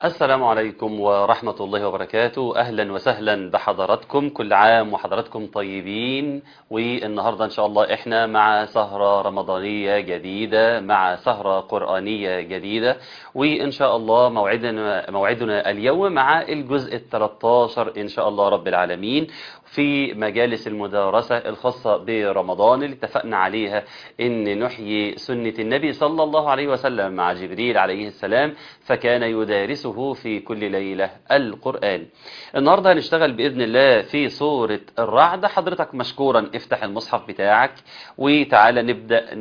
السلام عليكم ورحمة الله وبركاته أهلا وسهلا بحضراتكم كل عام وحضراتكم طيبين والنهاردة إن شاء الله إحنا مع سهرة رمضانية جديدة مع سهرة قرآنية جديدة وإن شاء الله موعدنا, موعدنا اليوم مع الجزء الثلاثاشر إن شاء الله رب العالمين في مجالس المدارسة الخاصة برمضان اللي اتفقنا عليها إن نحيي سنة النبي صلى الله عليه وسلم مع جبريل عليه السلام فكان يدارسه في كل ليلة القرآن النهاردة هنشتغل بإذن الله في سورة الرعد حضرتك مشكورا افتح المصحف بتاعك وتعالى نبدأ,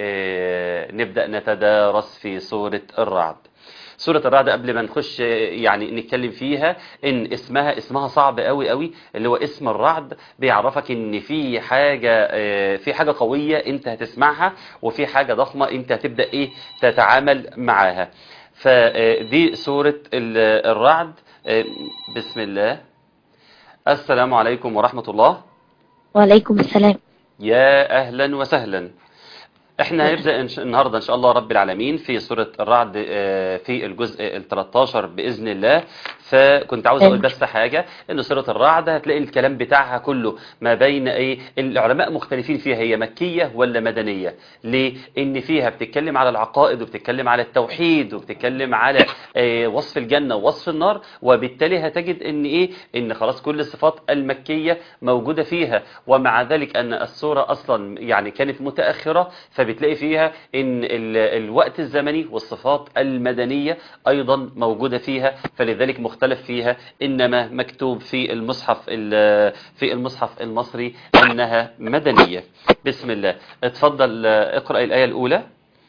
نبدأ نتدارس في سورة الرعد سورة الرعد قبل ما نخش يعني نتكلم فيها ان اسمها اسمها صعب قوي قوي اللي هو اسم الرعد بيعرفك ان في حاجة في حاجة قوية انت هتسمعها وفي حاجة ضخمة انت هتبدأ ايه تتعامل معاها فدي سورة الرعد بسم الله السلام عليكم ورحمة الله وعليكم السلام يا أهلا وسهلا احنا هنبدأ النهاردة ان شاء الله رب العالمين في سورة الرعد في الجزء ال 13 بإذن الله فكنت عاوز اقول بس حاجة ان سورة الرعد هتلاقي الكلام بتاعها كله ما بين ايه العلماء مختلفين فيها هي مكية ولا مدنية ليه ان فيها بتتكلم على العقائد وبتتكلم على التوحيد وبتتكلم على ايه وصف الجنة ووصف النار وبالتالي هتجد ان ايه ان خلاص كل الصفات المكية موجودة فيها ومع ذلك ان السورة اصلا يعني كانت متأخرة فبتلاقي فيها ان الوقت الزمني والصفات المدنية ايضا موجودة فيها فلذلك مختلف فيها انما مكتوب في المصحف في المصحف المصري انها مدنية بسم الله اتفضل اقرأ الآية الاولى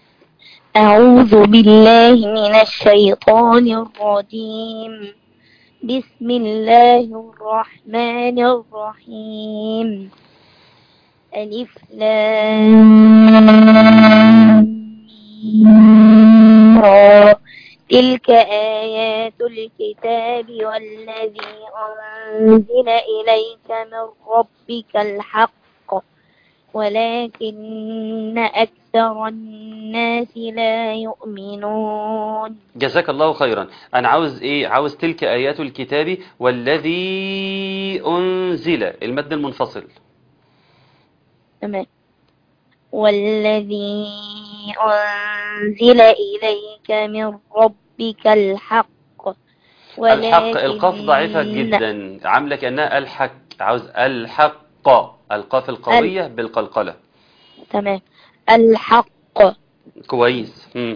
أعوذ بالله من الشيطان الرجيم بسم الله الرحمن الرحيم ألف لام تلك آيات الكتاب والذي أنزل إليك من ربك الحق ولكن أكثر الناس لا يؤمنون جزاك الله خيرا أنا عاوز إيه عاوز تلك آيات الكتاب والذي أنزل المد المنفصل تمام والذي أنزل إليك من ربك الحق الحق القاف ضعيفة جدا عاملة كأنها الحق عاوز الحق القاف القوية ال... بالقلقلة تمام الحق كويس مم.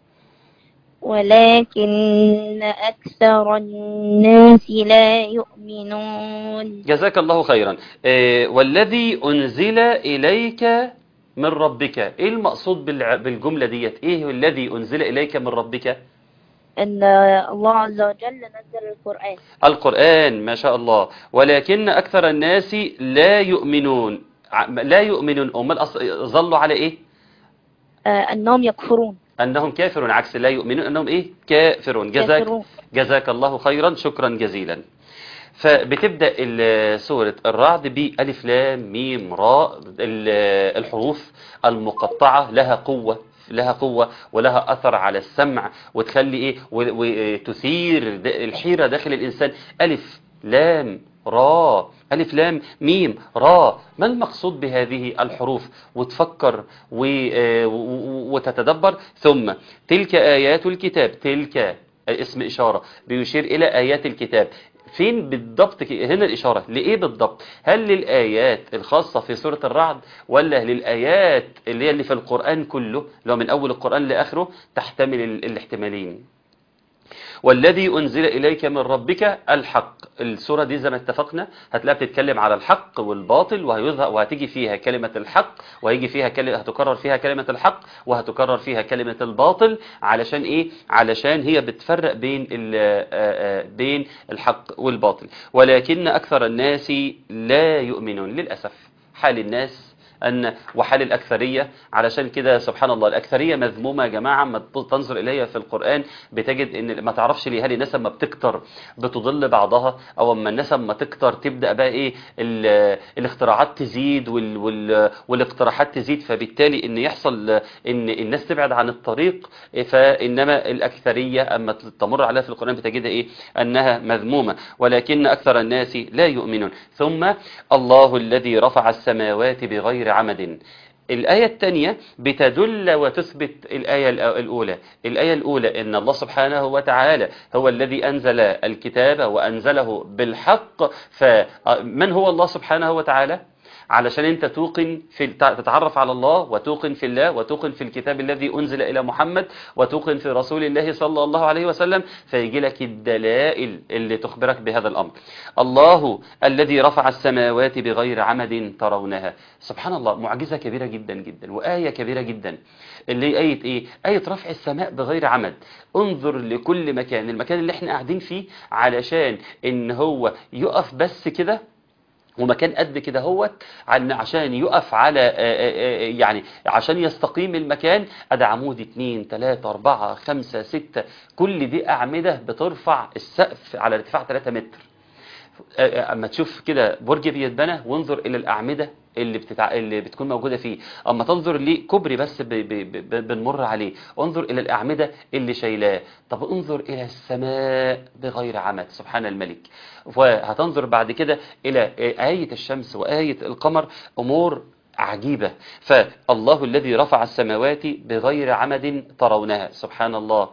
ولكن أكثر الناس لا يؤمنون جزاك الله خيرا إيه والذي أنزل إليك من ربك إيه المقصود بالع... بالجملة ديت إيه الذي أنزل إليك من ربك أن الله عز وجل نزل القرآن القرآن ما شاء الله ولكن أكثر الناس لا يؤمنون لا يؤمنون أمال أص... ظلوا على إيه آه أنهم يكفرون أنهم كافرون عكس لا يؤمنون أنهم إيه كافرون جزاك, كافرون. جزاك الله خيرا شكرا جزيلا فبتبدأ سورة الرعد بألف لام ميم راء الحروف المقطعة لها قوة لها قوة ولها أثر على السمع وتخلي إيه وتثير الحيرة داخل الإنسان ألف لام را ألف لام ميم را ما المقصود بهذه الحروف وتفكر وتتدبر ثم تلك آيات الكتاب تلك اسم إشارة بيشير إلى آيات الكتاب فين بالضبط هنا الإشارة لإيه بالضبط هل للآيات الخاصة في سورة الرعد ولا للآيات اللي هي اللي في القرآن كله لو من أول القرآن لآخره تحتمل الاحتمالين والذي أنزل إليك من ربك الحق السورة دي زي ما اتفقنا هتلاقيها بتتكلم على الحق والباطل وهيظهر وهتيجي فيها كلمة الحق وهيجي فيها كلمة هتكرر فيها كلمة الحق وهتكرر فيها كلمة الباطل علشان إيه علشان هي بتفرق بين بين الحق والباطل ولكن أكثر الناس لا يؤمنون للأسف حال الناس أن وحال الأكثرية علشان كده سبحان الله الأكثرية مذمومة يا جماعة ما تنظر إليها في القرآن بتجد إن ما تعرفش ليه هل الناس لما بتكتر بتضل بعضها أو أما الناس لما تكتر تبدأ بقى إيه ال- الاختراعات تزيد وال وال والاقتراحات تزيد فبالتالي إن يحصل إن الناس تبعد عن الطريق فإنما الأكثرية أما تمر عليها في القرآن بتجدها إيه أنها مذمومة ولكن أكثر الناس لا يؤمنون ثم الله الذي رفع السماوات بغير عمد الآية الثانية بتدل وتثبت الآية الأ- الأولى الآية الأولى إن الله سبحانه وتعالى هو الذي أنزل الكتاب وأنزله بالحق فمن هو الله سبحانه وتعالى علشان انت توقن في تتعرف على الله وتوقن في الله وتوقن في الكتاب الذي انزل الى محمد وتوقن في رسول الله صلى الله عليه وسلم فيجي لك الدلائل اللي تخبرك بهذا الامر الله الذي رفع السماوات بغير عمد ترونها سبحان الله معجزة كبيرة جدا جدا وآية كبيرة جدا اللي هي آية ايه آية رفع السماء بغير عمد انظر لكل مكان المكان اللي احنا قاعدين فيه علشان ان هو يقف بس كده ومكان قد كده هوت عن- عشان يقف على آه، آه، آه، يعني عشان يستقيم المكان ادي عمود اتنين تلاتة اربعة خمسة ستة كل دي اعمدة بترفع السقف على ارتفاع 3 متر آه، اما تشوف كده برج بيتبنى وانظر الى الاعمده اللي بتتع... اللي بتكون موجوده فيه اما تنظر لكوبري بس ب... ب... ب... بنمر عليه انظر الى الاعمده اللي شايلاه طب انظر الى السماء بغير عمد سبحان الملك وهتنظر بعد كده الى ايه الشمس وايه القمر امور عجيبه فالله الذي رفع السماوات بغير عمد ترونها سبحان الله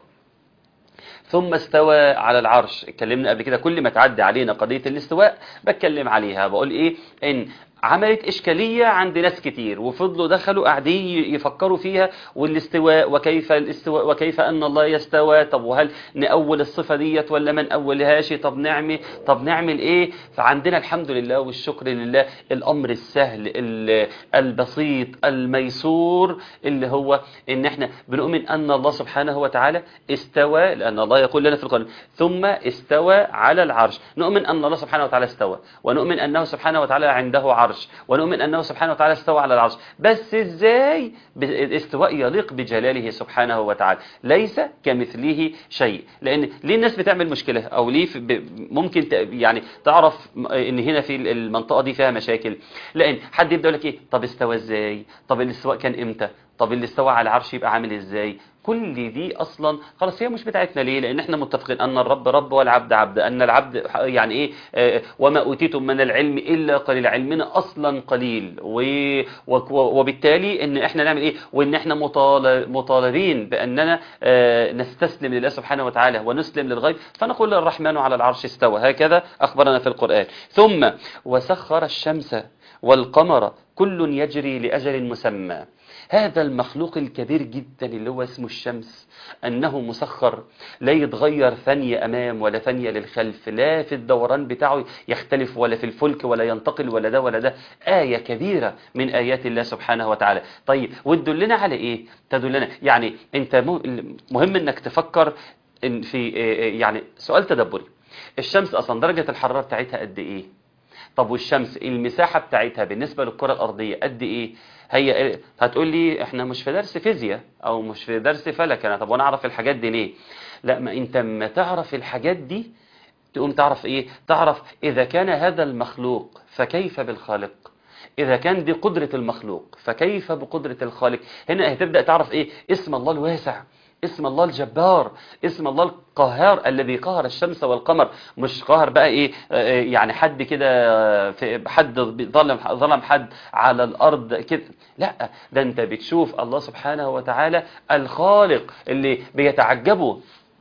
ثم استوى على العرش اتكلمنا قبل كده كل ما تعدي علينا قضية الاستواء بتكلم عليها بقول ايه ان عملت إشكالية عند ناس كتير وفضلوا دخلوا قاعدين يفكروا فيها والاستواء وكيف الاستواء وكيف أن الله يستوى طب وهل نأول الصفة ديت ولا ما نأولهاش طب نعمل طب نعمل إيه فعندنا الحمد لله والشكر لله الأمر السهل ال- البسيط الميسور اللي هو إن إحنا بنؤمن أن الله سبحانه وتعالى استوى لأن الله يقول لنا في القرآن ثم استوى على العرش نؤمن أن الله سبحانه وتعالى استوى ونؤمن أنه سبحانه وتعالى عنده عرش ونؤمن أنه سبحانه وتعالى استوى على العرش بس إزاي ب- الاستواء يليق بجلاله سبحانه وتعالى ليس كمثله شيء لأن ليه الناس بتعمل مشكلة أو ليه في- ب- ممكن ت- يعني تعرف م- إن هنا في المنطقة دي فيها مشاكل لأن حد يبدأ يقول لك إيه طب استوى إزاي طب الاستواء كان إمتى طب اللي استوى على العرش يبقى عامل ازاي كل دي اصلا خلاص هي مش بتاعتنا ليه لان احنا متفقين ان الرب رب والعبد عبد ان العبد ح- يعني ايه آه، وما اوتيتم من العلم الا قليل علمنا اصلا قليل و- وك- وبالتالي ان احنا نعمل ايه وان احنا مطال- مطالبين باننا آه، نستسلم لله سبحانه وتعالى ونسلم للغيب فنقول الرحمن على العرش استوى هكذا اخبرنا في القران ثم وسخر الشمس والقمر كل يجري لاجل مسمى هذا المخلوق الكبير جدا اللي هو اسمه الشمس أنه مسخر لا يتغير ثانية أمام ولا ثانية للخلف لا في الدوران بتاعه يختلف ولا في الفلك ولا ينتقل ولا ده ولا ده آية كبيرة من آيات الله سبحانه وتعالى طيب وتدلنا على إيه تدلنا يعني أنت مه- مهم أنك تفكر إن في يعني سؤال تدبري الشمس أصلا درجة الحرارة بتاعتها قد إيه طب والشمس المساحة بتاعتها بالنسبة للكرة الأرضية قد إيه هي هتقول لي احنا مش في درس فيزياء او مش في درس فلك انا طب وانا اعرف الحاجات دي ليه لا ما انت اما تعرف الحاجات دي تقوم تعرف ايه تعرف اذا كان هذا المخلوق فكيف بالخالق إذا كان دي قدرة المخلوق فكيف بقدرة الخالق هنا هتبدأ تعرف إيه اسم الله الواسع اسم الله الجبار اسم الله القهار الذي قهر الشمس والقمر مش قهر بقى ايه آه، يعني حد كده آه، في حد ظلم ظلم حد على الارض كده لا ده انت بتشوف الله سبحانه وتعالى الخالق اللي بيتعجبوا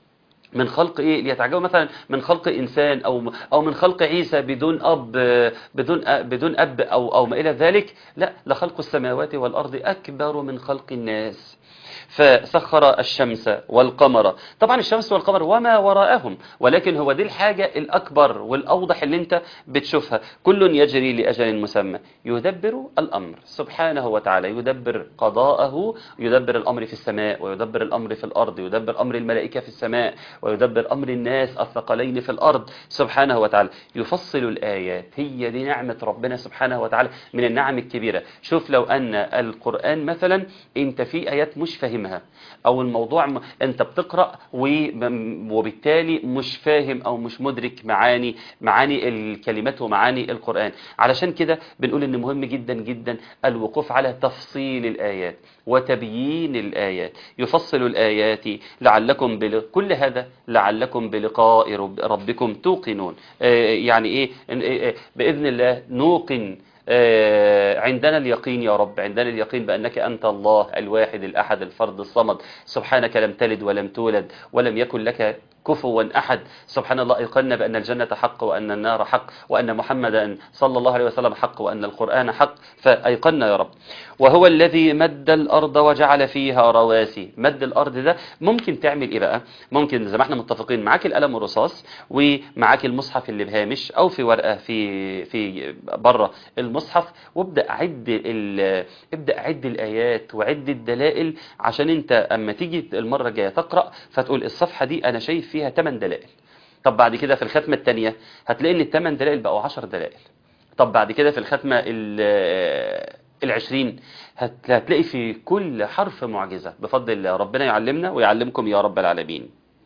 من خلق ايه ليتعجبوا مثلا من خلق انسان او او من خلق عيسى بدون اب بدون بدون اب او او ما الى ذلك لا لخلق السماوات والارض اكبر من خلق الناس فسخر الشمس والقمر طبعا الشمس والقمر وما وراءهم ولكن هو دي الحاجة الأكبر والأوضح اللي انت بتشوفها كل يجري لأجل مسمى يدبر الأمر سبحانه وتعالى يدبر قضاءه يدبر الأمر في السماء ويدبر الأمر في الأرض يدبر أمر الملائكة في السماء ويدبر أمر الناس الثقلين في الأرض سبحانه وتعالى يفصل الآيات هي دي نعمة ربنا سبحانه وتعالى من النعم الكبيرة شوف لو أن القرآن مثلا أنت في آيات مش فاهمها أو الموضوع م... أنت بتقرأ و- وبالتالي مش فاهم أو مش مدرك معاني معاني الكلمات ومعاني القرآن علشان كده بنقول إن مهم جدا جدا الوقوف على تفصيل الآيات وتبيين الآيات يفصل الآيات لعلكم بل... كل هذا لعلكم بلقاء رب... ربكم توقنون آه، يعني إيه آه، آه، بإذن الله نوقن آه، عندنا اليقين يا رب عندنا اليقين بأنك أنت الله الواحد الأحد الفرد الصمد سبحانك لم تلد ولم تولد ولم يكن لك كفوا أحد سبحان الله أيقنا بأن الجنة حق وأن النار حق وأن محمدا صلى الله عليه وسلم حق وأن القرآن حق فأيقنا يا رب وهو الذي مد الأرض وجعل فيها رواسي مد الأرض ده ممكن تعمل إيه بقى ممكن زي ما احنا متفقين معاك القلم والرصاص ومعاك المصحف اللي بهامش أو في ورقة في في بره المصحف وابدأ عد ال... ابدأ عد الآيات وعد الدلائل عشان انت اما تيجي المرة الجاية تقرأ فتقول الصفحة دي أنا شايف فيها 8 دلائل طب بعد كده في الختمة الثانية هتلاقي ان الثمان دلائل بقوا 10 دلائل طب بعد كده في الختمة ال- العشرين هت- هتلاقي في كل حرف معجزة بفضل الله ربنا يعلمنا ويعلمكم يا رب العالمين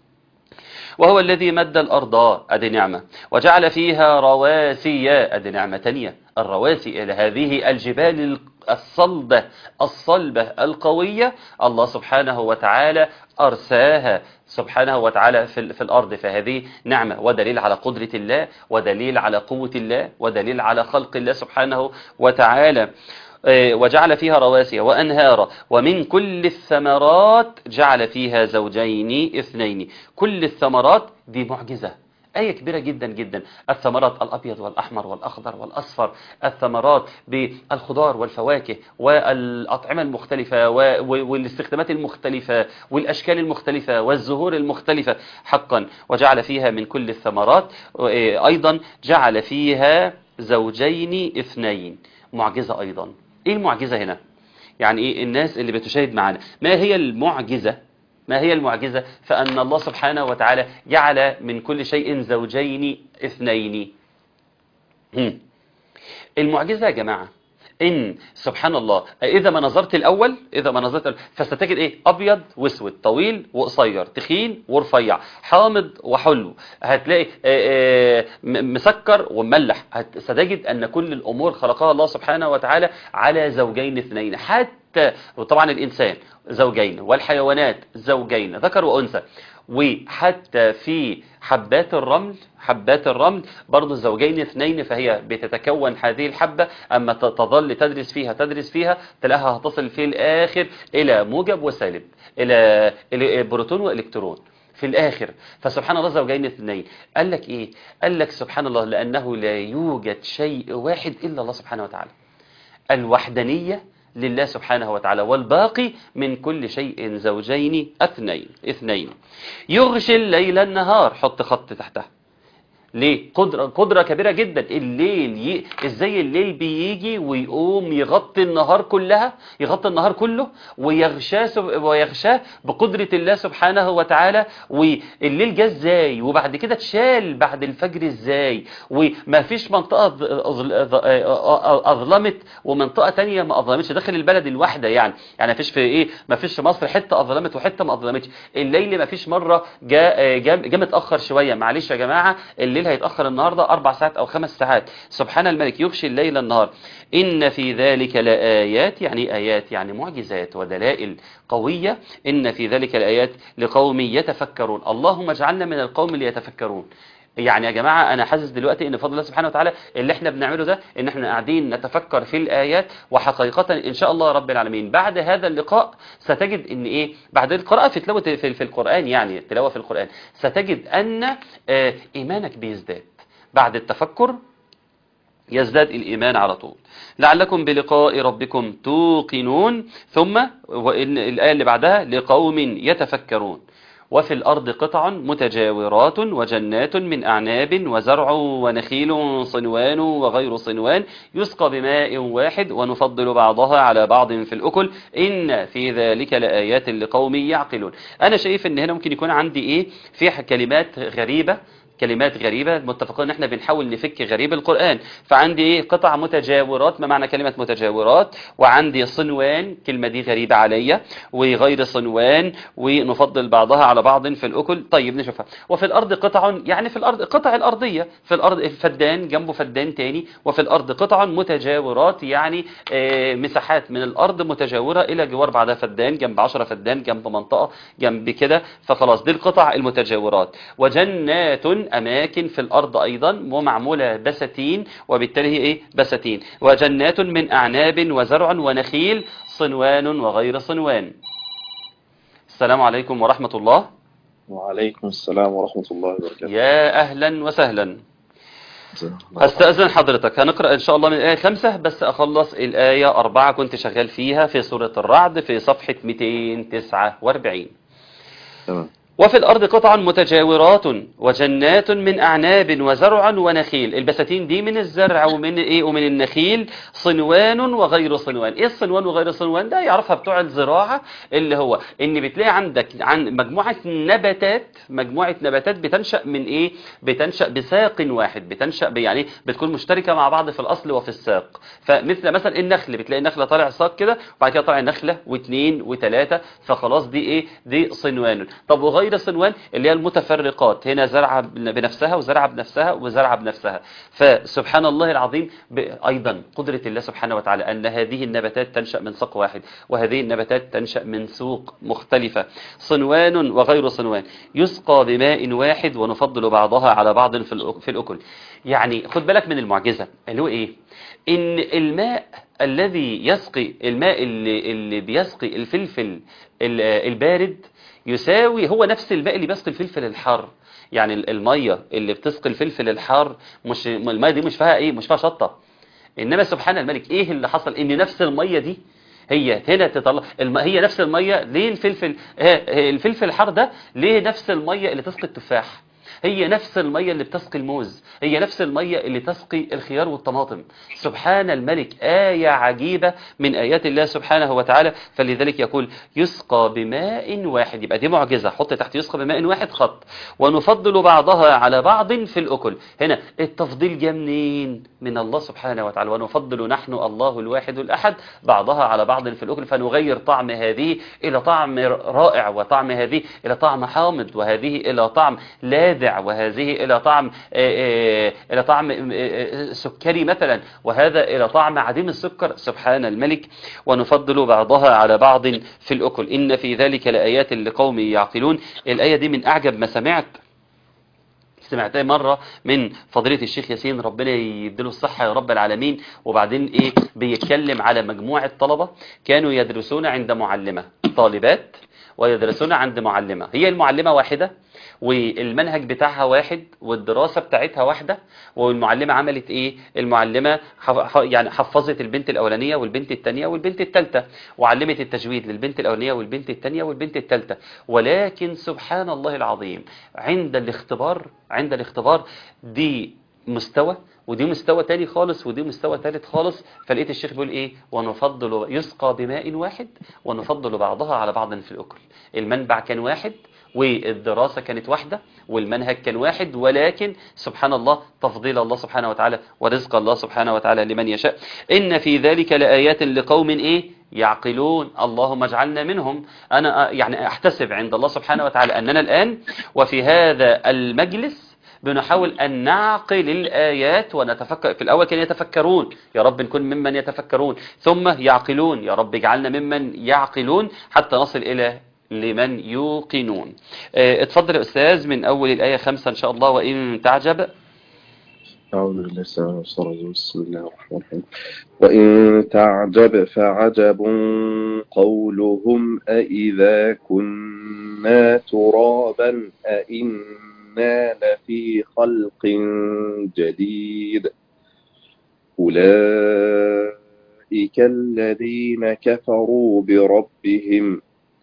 وهو الذي مد الأرض أدي نعمة وجعل فيها رواسي أدي نعمة تانية الرواسي إلى هذه الجبال الصلبة الصلبة القوية الله سبحانه وتعالى أرساها سبحانه وتعالى في, في الأرض فهذه نعمة ودليل على قدرة الله ودليل على قوة الله ودليل على خلق الله سبحانه وتعالى آه، وجعل فيها رواسي وأنهارا ومن كل الثمرات جعل فيها زوجين اثنين كل الثمرات دي معجزة آية كبيرة جدا جدا الثمرات الأبيض والأحمر والأخضر والأصفر الثمرات بالخضار والفواكه والأطعمة المختلفة و- و- والاستخدامات المختلفة والأشكال المختلفة والزهور المختلفة حقا وجعل فيها من كل الثمرات آه، أيضا جعل فيها زوجين اثنين معجزة أيضا إيه المعجزة هنا؟ يعني إيه الناس اللي بتشاهد معنا ما هي المعجزة ما هي المعجزة فأن الله سبحانه وتعالى جعل من كل شيء زوجين اثنين هم. المعجزة يا جماعة إن سبحان الله إذا ما نظرت الأول إذا ما نظرت الأول فستجد إيه أبيض وأسود طويل وقصير تخين ورفيع حامض وحلو هتلاقي آه، آه، م- مسكر ومملح هت- ستجد أن كل الأمور خلقها الله سبحانه وتعالى على زوجين اثنين حتى وطبعا الإنسان زوجين والحيوانات زوجين ذكر وأنثى وحتى في حبات الرمل حبات الرمل برضو الزوجين اثنين فهي بتتكون هذه الحبة أما ت- تظل تدرس فيها تدرس فيها تلاقيها هتصل في الآخر إلى موجب وسالب إلى إلى بروتون وإلكترون في الآخر فسبحان الله زوجين اثنين قال لك إيه قال لك سبحان الله لأنه لا يوجد شيء واحد إلا الله سبحانه وتعالى الوحدانية لله سبحانه وتعالى والباقي من كل شيء زوجين اثنين اثنين يغشي الليل النهار حط خط تحتها ليه قدرة, قدرة كبيرة جدا الليل ي... ازاي الليل بيجي ويقوم يغطي النهار كلها يغطي النهار كله ويغشاه سب... ويغشاه بقدرة الله سبحانه وتعالى والليل جه ازاي وبعد كده اتشال بعد الفجر ازاي وما فيش منطقة ظ- ظ- ظ- اظلمت ومنطقة تانية ما اظلمتش داخل البلد الواحدة يعني يعني ما فيش في ايه ما فيش في مصر حتة اظلمت وحتة ما اظلمتش الليل ما فيش مرة جاء جاء جا متأخر شوية معلش يا جماعة الليل هيتأخر النهاردة أربع ساعات أو خمس ساعات سبحان الملك يغشي الليل النهار إن في ذلك لآيات يعني آيات يعني معجزات ودلائل قوية إن في ذلك الآيات لقوم يتفكرون اللهم اجعلنا من القوم اللي يتفكرون يعني يا جماعة أنا حاسس دلوقتي إن فضل الله سبحانه وتعالى اللي إحنا بنعمله ده إن إحنا قاعدين نتفكر في الآيات وحقيقة إن شاء الله رب العالمين بعد هذا اللقاء ستجد إن إيه بعد القراءة في تلاوة في, في القرآن يعني التلاوة في القرآن ستجد أن آه، إيمانك بيزداد بعد التفكر يزداد الإيمان على طول لعلكم بلقاء ربكم توقنون ثم وإن الآية اللي بعدها لقوم يتفكرون وفي الأرض قطع متجاورات وجنات من أعناب وزرع ونخيل صنوان وغير صنوان يسقى بماء واحد ونفضل بعضها على بعض في الأكل إن في ذلك لآيات لقوم يعقلون أنا شايف أن هنا ممكن يكون عندي إيه في كلمات غريبة كلمات غريبة متفقين ان احنا بنحاول نفك غريب القرآن فعندي ايه قطع متجاورات ما معنى كلمة متجاورات وعندي صنوان كلمة دي غريبة عليا وغير صنوان ونفضل بعضها على بعض في الأكل طيب نشوفها وفي الأرض قطع يعني في الأرض قطع الأرضية في الأرض فدان جنبه فدان تاني وفي الأرض قطع متجاورات يعني آه مساحات من الأرض متجاورة إلى جوار بعدها فدان جنب 10 فدان جنب منطقة جنب كده فخلاص دي القطع المتجاورات وجنات أماكن في الأرض أيضا ومعمولة بساتين وبالتالي هي إيه بساتين وجنات من أعناب وزرع ونخيل صنوان وغير صنوان السلام عليكم ورحمة الله وعليكم السلام ورحمة الله وبركاته يا أهلا وسهلا هستأذن حضرتك هنقرأ إن شاء الله من الآية خمسة بس أخلص الآية أربعة كنت شغال فيها في سورة الرعد في صفحة 249 تمام وفي الأرض قطع متجاورات وجنات من أعناب وزرع ونخيل البساتين دي من الزرع ومن إيه ومن النخيل صنوان وغير صنوان إيه الصنوان وغير صنوان ده يعرفها بتوع الزراعة اللي هو إن بتلاقي عندك عن مجموعة نباتات مجموعة نباتات بتنشأ من إيه بتنشأ بساق واحد بتنشأ يعني بتكون مشتركة مع بعض في الأصل وفي الساق فمثل مثلا النخل بتلاقي النخلة طالع ساق كده وبعد كده طالع نخلة واثنين وثلاثة فخلاص دي إيه دي صنوان طب وغير غير صنوان اللي هي المتفرقات هنا زرعة بنفسها وزرعة بنفسها وزرعة بنفسها فسبحان الله العظيم أيضا قدرة الله سبحانه وتعالى أن هذه النباتات تنشأ من ساق واحد وهذه النباتات تنشأ من سوق مختلفة صنوان وغير صنوان يسقى بماء واحد ونفضل بعضها على بعض في الأكل يعني خد بالك من المعجزة اللي هو إيه إن الماء الذي يسقي الماء اللي, اللي بيسقي الفلفل البارد يساوي هو نفس الماء اللي بيسقي الفلفل الحار يعني المية اللي بتسقي الفلفل الحار مش المية دي مش فيها ايه مش فيها شطة انما سبحان الملك ايه اللي حصل ان نفس المية دي هي هنا تطلع الم... هي نفس المية ليه الفلفل الفلفل الحار ده ليه نفس المية اللي تسقي التفاح هي نفس المية اللي بتسقي الموز هي نفس المية اللي تسقي الخيار والطماطم سبحان الملك آية عجيبة من آيات الله سبحانه وتعالى فلذلك يقول يسقى بماء واحد يبقى دي معجزة حط تحت يسقى بماء واحد خط ونفضل بعضها على بعض في الأكل هنا التفضيل جاء منين من الله سبحانه وتعالى ونفضل نحن الله الواحد الأحد بعضها على بعض في الأكل فنغير طعم هذه إلى طعم رائع وطعم هذه إلى طعم حامض وهذه إلى طعم لاذع وهذه إلى طعم إلى طعم سكري مثلا وهذا إلى طعم عديم السكر سبحان الملك ونفضل بعضها على بعض في الأكل إن في ذلك لآيات لقوم يعقلون الآية دي من أعجب ما سمعت سمعتها مرة من فضيلة الشيخ ياسين ربنا يديله الصحة يا رب العالمين وبعدين ايه بيتكلم على مجموعة طلبة كانوا يدرسون عند معلمة طالبات ويدرسون عند معلمة هي المعلمة واحدة والمنهج بتاعها واحد والدراسة بتاعتها واحدة والمعلمة عملت ايه المعلمة حف... يعني حفظت البنت الاولانية والبنت الثانية والبنت الثالثة وعلمت التجويد للبنت الاولانية والبنت الثانية والبنت الثالثة ولكن سبحان الله العظيم عند الاختبار عند الاختبار دي مستوى ودي مستوى تاني خالص ودي مستوى ثالث خالص فلقيت الشيخ بيقول ايه ونفضل يسقى بماء واحد ونفضل بعضها على بعض في الأكل المنبع كان واحد والدراسة كانت واحدة والمنهج كان واحد ولكن سبحان الله تفضيل الله سبحانه وتعالى ورزق الله سبحانه وتعالى لمن يشاء إن في ذلك لآيات لقوم إيه يعقلون اللهم اجعلنا منهم أنا يعني أحتسب عند الله سبحانه وتعالى أننا الآن وفي هذا المجلس بنحاول أن نعقل الآيات ونتفكر في الأول كان يتفكرون يا رب نكون ممن يتفكرون ثم يعقلون يا رب اجعلنا ممن يعقلون حتى نصل إلى لمن يوقنون اتفضل يا أستاذ من أول الآية خمسة إن شاء الله وإن تعجب أعوذ بالله السلام عليكم بسم الله الرحمن الرحيم وإن تعجب فعجب قولهم أإذا كنا ترابا أإنا لفي خلق جديد أولئك الذين كفروا بربهم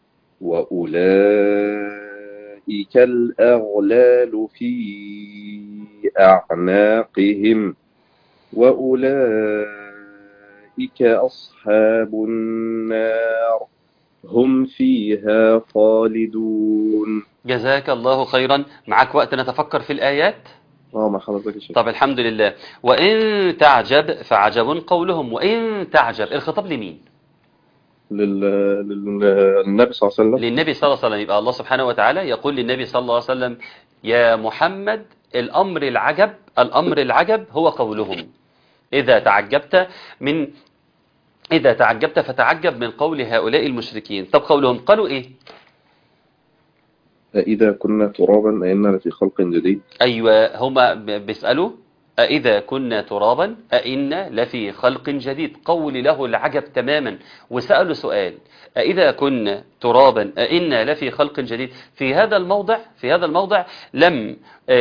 وأولئك الأغلال في أعناقهم وأولئك أصحاب النار هم فيها خالدون جزاك الله خيرا معك وقت نتفكر في الآيات اه مع حضرتك يا شيخ طب الحمد لله وإن تعجب فعجب قولهم وإن تعجب الخطاب لمين لل... لل... للنبي صلى الله عليه وسلم للنبي صلى الله عليه وسلم يبقى الله سبحانه وتعالى يقول للنبي صلى الله عليه وسلم يا محمد الأمر العجب الأمر العجب هو قولهم إذا تعجبت من إذا تعجبت فتعجب من قول هؤلاء المشركين طب قولهم قالوا إيه إذا كنا ترابا أئنا لفي خلق جديد أيوة هما ب- بيسألوا أإذا كنا ترابا أئنا لفي خلق جديد قول له العجب تماما وسألوا سؤال أإذا كنا ترابا أئنا لفي خلق جديد في هذا الموضع في هذا الموضع لم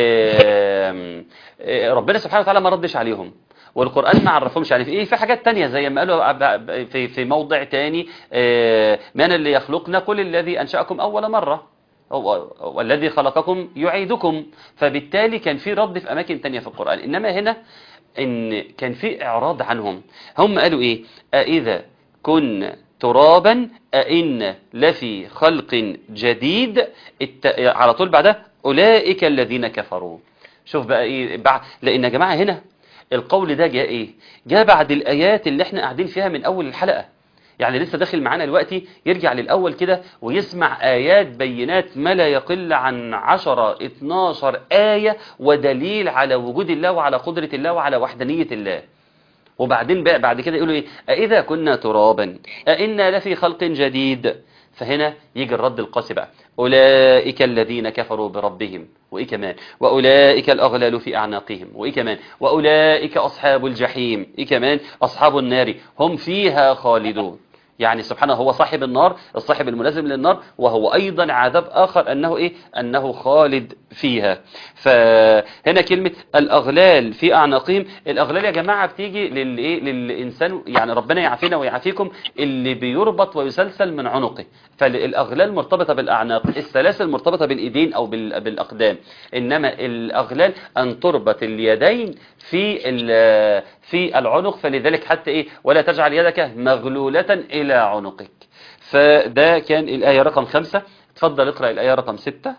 آم، آه، ربنا سبحانه وتعالى ما ردش عليهم والقرآن ما عرفهمش يعني في ايه في حاجات تانية زي ما قالوا عب- ب- في في موضع تاني آه، من اللي يخلقنا قل الذي أنشأكم أول مرة هو- والذي خلقكم يعيدكم فبالتالي كان في رد في أماكن تانية في القرآن إنما هنا إن كان في إعراض عنهم هم قالوا إيه أإذا كنا ترابا أئن لفي خلق جديد الت... على طول بعدها أولئك الذين كفروا شوف بقى إيه بعد لأن يا جماعة هنا القول ده جاء إيه جاء بعد الآيات اللي احنا قاعدين فيها من أول الحلقة يعني لسه داخل معانا دلوقتي يرجع للأول كده ويسمع آيات بينات ما لا يقل عن 10 12 آية ودليل على وجود الله وعلى قدرة الله وعلى وحدانية الله وبعدين بقى بعد كده يقولوا ايه أإذا كنا ترابا أئنا لفي خلق جديد فهنا يجي الرد القاسي بقى أولئك الذين كفروا بربهم وإيه كمان وأولئك الأغلال في أعناقهم وإيه كمان وأولئك أصحاب الجحيم إيه كمان أصحاب النار هم فيها خالدون يعني سبحانه هو صاحب النار الصاحب الملازم للنار وهو أيضا عذاب آخر أنه إيه أنه خالد فيها فهنا كلمة الأغلال في أعناقهم الأغلال يا جماعة بتيجي للإيه للإنسان يعني ربنا يعافينا ويعافيكم اللي بيربط ويسلسل من عنقه فالأغلال مرتبطة بالأعناق السلاسل مرتبطة بالإيدين أو بال- بالأقدام إنما الأغلال أن تربط اليدين في ال- في العنق فلذلك حتى إيه ولا تجعل يدك مغلولة إلى عنقك فده كان الآية رقم خمسة تفضل اقرأ الآية رقم ستة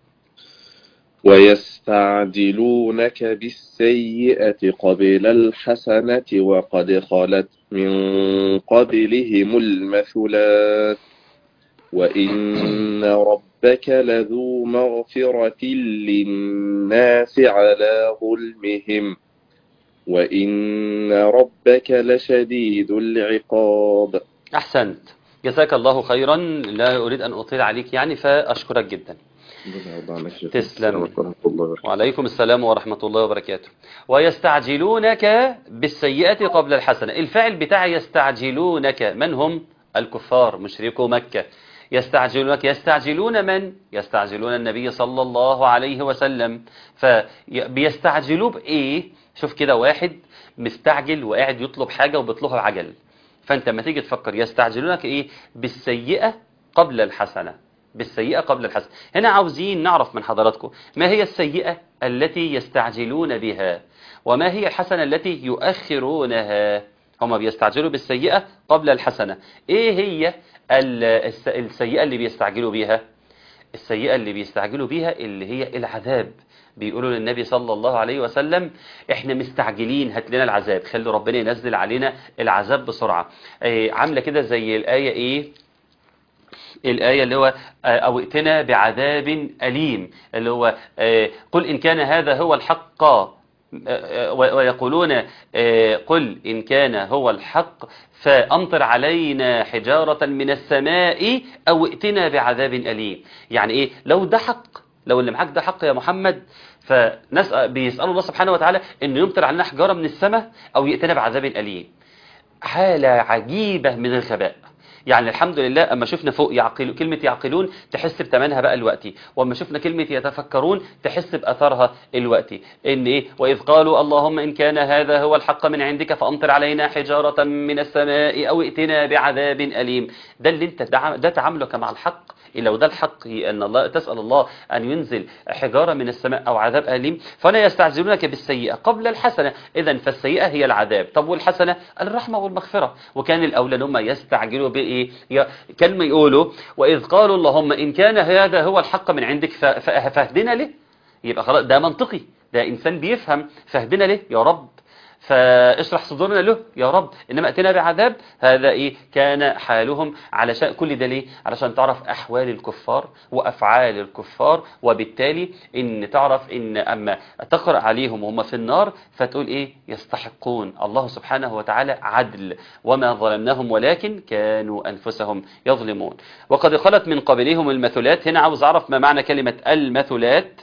ويستعجلونك بالسيئة قبل الحسنة وقد خلت من قبلهم المثلات وإن ربك لذو مغفرة للناس على ظلمهم وإن ربك لشديد العقاب أحسنت جزاك الله خيرا لا أريد أن أطيل عليك يعني فأشكرك جدا تسلم. ورحمة الله وبركاته وعليكم السلام ورحمة الله وبركاته ويستعجلونك بالسيئة قبل الحسنة الفعل بتاع يستعجلونك من هم الكفار مشركو مكة يستعجلونك يستعجلون من يستعجلون النبي صلى الله عليه وسلم فبيستعجلوا بإيه شوف كده واحد مستعجل وقاعد يطلب حاجة وبيطلبها بعجل فانت لما تيجي تفكر يستعجلونك ايه بالسيئة قبل الحسنة بالسيئة قبل الحسنة هنا عاوزين نعرف من حضراتكم ما هي السيئة التي يستعجلون بها وما هي الحسنة التي يؤخرونها هما بيستعجلوا بالسيئة قبل الحسنة ايه هي ال- الس- السيئة اللي بيستعجلوا بيها السيئة اللي بيستعجلوا بيها اللي هي العذاب بيقولوا للنبي صلى الله عليه وسلم احنا مستعجلين هات لنا العذاب خلي ربنا ينزل علينا العذاب بسرعة إيه عاملة كده زي الآية ايه الآية اللي هو آه، أو ائتنا بعذاب أليم اللي هو آه، قل إن كان هذا هو الحق آه، آه، ويقولون آه، قل إن كان هو الحق فأمطر علينا حجارة من السماء أو ائتنا بعذاب أليم يعني إيه لو ده حق لو اللي معاك ده حق يا محمد فنسأل بيسألوا الله سبحانه وتعالى إنه يمطر علينا حجارة من السماء أو يأتنا بعذاب أليم حالة عجيبة من الغباء يعني الحمد لله اما شفنا فوق يعقل كلمه يعقلون تحس بثمنها بقى الوقتي واما شفنا كلمه يتفكرون تحس باثرها الوقتي ان ايه واذ قالوا اللهم ان كان هذا هو الحق من عندك فامطر علينا حجاره من السماء او ائتنا بعذاب اليم ده اللي انت ده, ده تعاملك مع الحق لو ده الحق ان الله تسال الله ان ينزل حجاره من السماء او عذاب اليم فلا يستعجلونك بالسيئه قبل الحسنه اذا فالسيئه هي العذاب طب والحسنه الرحمه والمغفره وكان الاولى ان هم يستعجلوا بايه ي- كان ما يقولوا واذ قالوا اللهم ان كان هذا هو الحق من عندك ف- ف- فاهدنا له يبقى خلاص ده منطقي ده انسان بيفهم فاهدنا له يا رب فاشرح صدورنا له يا رب انما اتنا بعذاب هذا ايه كان حالهم علشان كل ده ليه علشان تعرف احوال الكفار وافعال الكفار وبالتالي ان تعرف ان اما تقرا عليهم وهم في النار فتقول ايه يستحقون الله سبحانه وتعالى عدل وما ظلمناهم ولكن كانوا انفسهم يظلمون وقد خلت من قبلهم المثلات هنا عاوز اعرف ما معنى كلمه المثلات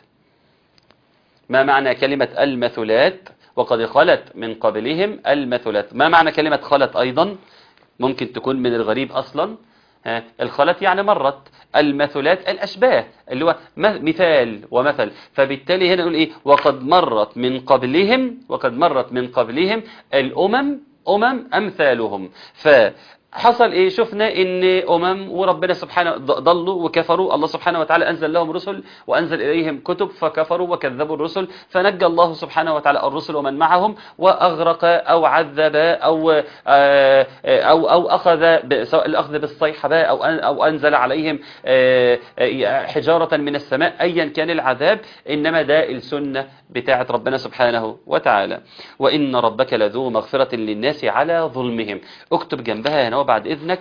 ما معنى كلمة المثلات وقد خلت من قبلهم المثلات ما معنى كلمة خلت أيضا ممكن تكون من الغريب أصلا ها، الخلت يعني مرت المثلات الأشباه اللي هو م- مثال ومثل فبالتالي هنا نقول إيه وقد مرت من قبلهم وقد مرت من قبلهم الأمم أمم أمثالهم فحصل إيه شفنا إن أمم وربنا سبحانه ض- ضلوا وكفروا الله سبحانه وتعالى أنزل لهم رسل وأنزل إليهم كتب فكفروا وكذبوا الرسل فنجى الله سبحانه وتعالى الرسل ومن معهم وأغرق أو عذب أو آه، أو أو أخذ ب- سواء الأخذ بالصيحة بقى أو أن- أو أنزل عليهم آه، آه، حجارة من السماء أيا كان العذاب إنما ده السنة بتاعة ربنا سبحانه وتعالى وإن ربك لذو مغفرة للناس على ظلمهم اكتب جنبها هنا بعد إذنك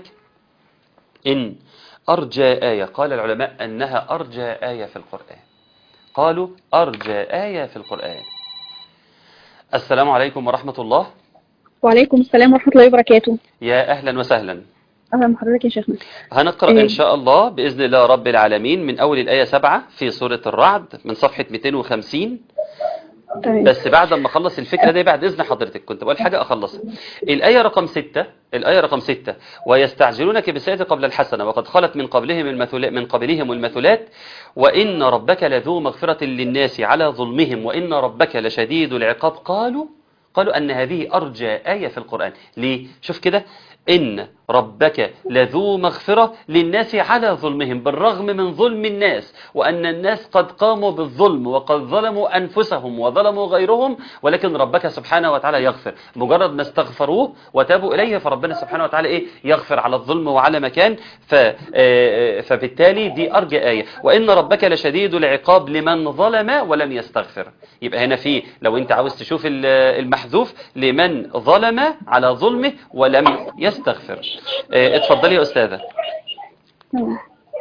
إن أرجى آية قال العلماء أنها أرجى آية في القرآن قالوا أرجى آية في القرآن السلام عليكم ورحمة الله وعليكم السلام ورحمة الله وبركاته يا أهلا وسهلا أهلا بحضرتك يا شيخنا هنقرأ إيه. إن شاء الله بإذن الله رب العالمين من أول الآية سبعة في سورة الرعد من صفحة 250 تمام بس بعد ما اخلص الفكره دي بعد اذن حضرتك كنت بقول حاجه اخلصها الايه رقم ستة الايه رقم ستة ويستعجلونك بالسيئه قبل الحسنه وقد خلت من قبلهم المثلات من قبلهم المثلات وان ربك لذو مغفره للناس على ظلمهم وان ربك لشديد العقاب قالوا قالوا ان هذه ارجى ايه في القران ليه شوف كده إن ربك لذو مغفرة للناس على ظلمهم بالرغم من ظلم الناس وأن الناس قد قاموا بالظلم وقد ظلموا أنفسهم وظلموا غيرهم ولكن ربك سبحانه وتعالى يغفر مجرد ما استغفروه وتابوا إليه فربنا سبحانه وتعالى إيه يغفر على الظلم وعلى مكان ف آه، فبالتالي دي أرجى آية وإن ربك لشديد العقاب لمن ظلم ولم يستغفر يبقى هنا في لو أنت عاوز تشوف ال- المحذوف لمن ظلم على ظلمه ولم يستغفر آه، اتفضلي يا أستاذة تمام.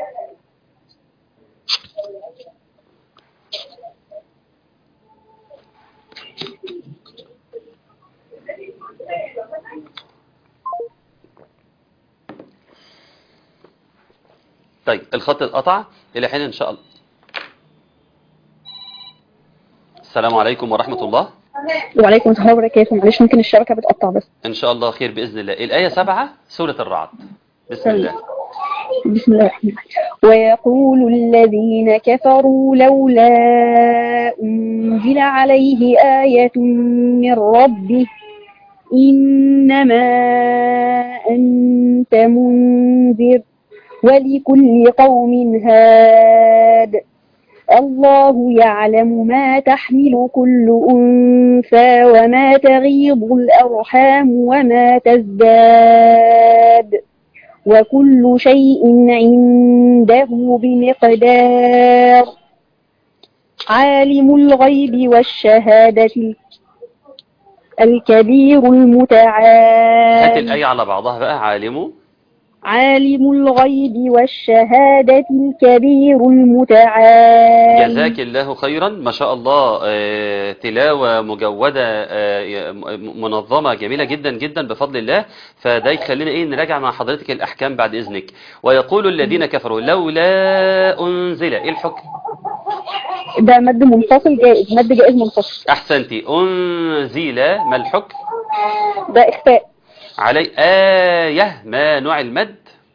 طيب الخط اتقطع إلى حين إن شاء الله السلام عليكم ورحمة الله وعليكم السلام وبركاته معلش ممكن الشبكة بتقطع بس إن شاء الله خير بإذن الله الآية سبعة سورة الرعد بسم الله بسم الله الرحمن الرحيم ويقول الذين كفروا لولا أنزل عليه آية من ربه إنما أنت منذر ولكل قوم هاد الله يعلم ما تحمل كل أنثى وما تغيض الأرحام وما تزداد وكل شيء عنده بمقدار عالم الغيب والشهادة الكبير هات المتعال الآية على بعضها بقى عالمه عالم الغيب والشهادة الكبير المتعال جزاك الله خيرا ما شاء الله آه، تلاوة مجودة آه، م- منظمة جميلة جدا جدا بفضل الله فده يخلينا ايه نراجع مع حضرتك الأحكام بعد إذنك ويقول الذين كفروا لولا أنزل ايه الحكم ده مد منفصل جائز مد جائز منفصل أحسنتي أنزل ما الحكم ده إخفاء علي آية ما نوع المد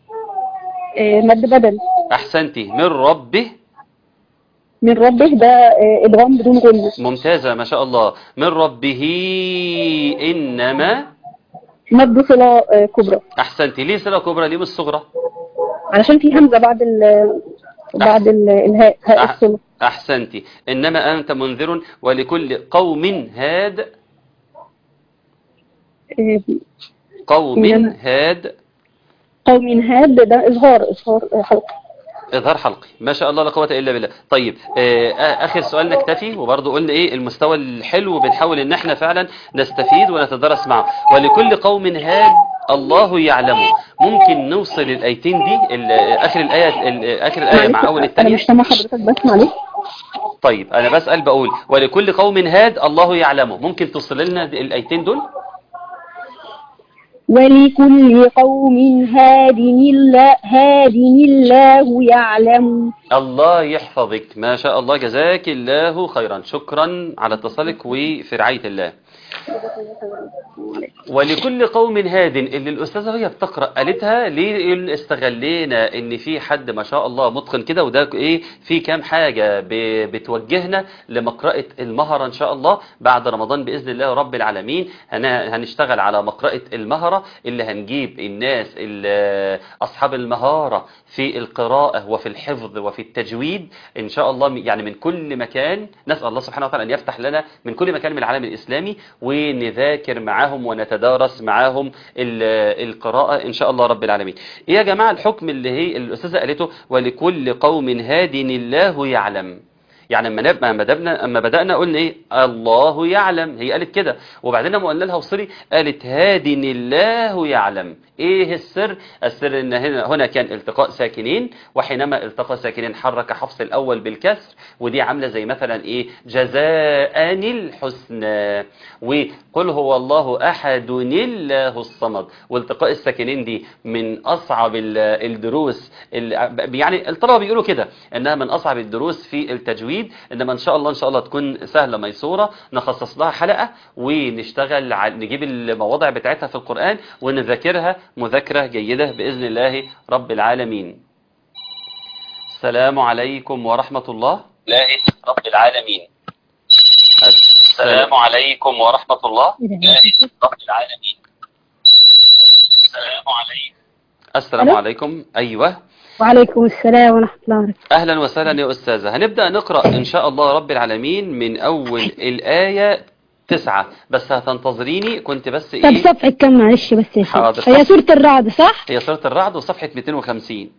آه، مد بدل احسنتي من ربه من ربه ده آه، ادغام بدون غنة ممتازة ما شاء الله من ربه انما مد صلة آه، كبرى احسنتي ليه صلة كبرى ليه مش صغرى علشان في همزة بعد ال بعد ال- الهاء هاء أح- الصلة احسنتي انما انت منذر ولكل قوم هاد آه، قوم إنما- هاد قوم هاد ده إظهار إظهار آه، حلق اظهار حلقي ما شاء الله لا قوه الا بالله طيب آه اخر سؤال نكتفي وبرضه قلنا ايه المستوى الحلو بنحاول ان احنا فعلا نستفيد ونتدرس معه ولكل قوم هاد الله يعلمه ممكن نوصل الايتين دي ال- اخر الايه ال- اخر الايه مع معلش، اول أنا الثانيه مش سامع حضرتك بس معلش طيب انا بسال بقول ولكل قوم هاد الله يعلمه ممكن توصل لنا الايتين دول ولكل قوم هاد الله هاد الله يعلم الله يحفظك ما شاء الله جزاك الله خيرا شكرا على اتصالك وفي رعايه الله ولكل قوم هاد اللي الأستاذة وهي بتقرأ قالتها ليه استغلينا ان في حد ما شاء الله متقن كده وده ايه في كام حاجة ب- بتوجهنا لمقرأة المهرة ان شاء الله بعد رمضان بإذن الله رب العالمين هن- هنشتغل على مقرأة المهرة اللي هنجيب الناس اللي أصحاب المهارة في القراءة وفي الحفظ وفي التجويد إن شاء الله يعني من كل مكان نسأل الله سبحانه وتعالى أن يفتح لنا من كل مكان من العالم الإسلامي ونذاكر معاهم ونتدارس معاهم ال- القراءة إن شاء الله رب العالمين إيه يا جماعة الحكم اللي هي الأستاذة قالته ولكل قوم هاد الله يعلم يعني اما نب- اما بدأنا اما بدأنا قلنا ايه الله يعلم هي قالت كده وبعدين لما قلنا لها وصلي قالت هادن الله يعلم ايه السر السر ان هنا هنا كان التقاء ساكنين وحينما التقى ساكنين حرك حفص الاول بالكسر ودي عامله زي مثلا ايه جزاء الحسنى وقل هو الله احد الله الصمد والتقاء الساكنين دي من اصعب ال- الدروس ال- يعني الطلبه بيقولوا كده انها من اصعب الدروس في التجويد انما ان شاء الله ان شاء الله تكون سهله ميسوره نخصص لها حلقه ونشتغل ع- نجيب المواضع بتاعتها في القران ونذاكرها مذاكره جيده باذن الله رب العالمين السلام عليكم ورحمه الله الله رب العالمين السلام عليكم ورحمه الله الله رب العالمين السلام عليكم السلام ألو؟ عليكم ايوه وعليكم السلام ورحمة الله وبركاته اهلا وسهلا يا استاذه هنبدا نقرا ان شاء الله رب العالمين من اول الايه تسعة بس هتنتظريني كنت بس طب ايه صفحة كم معلش بس يا حاضر. سيدي هي سورة الرعد صح؟ هي سوره الرعد وصفحه 250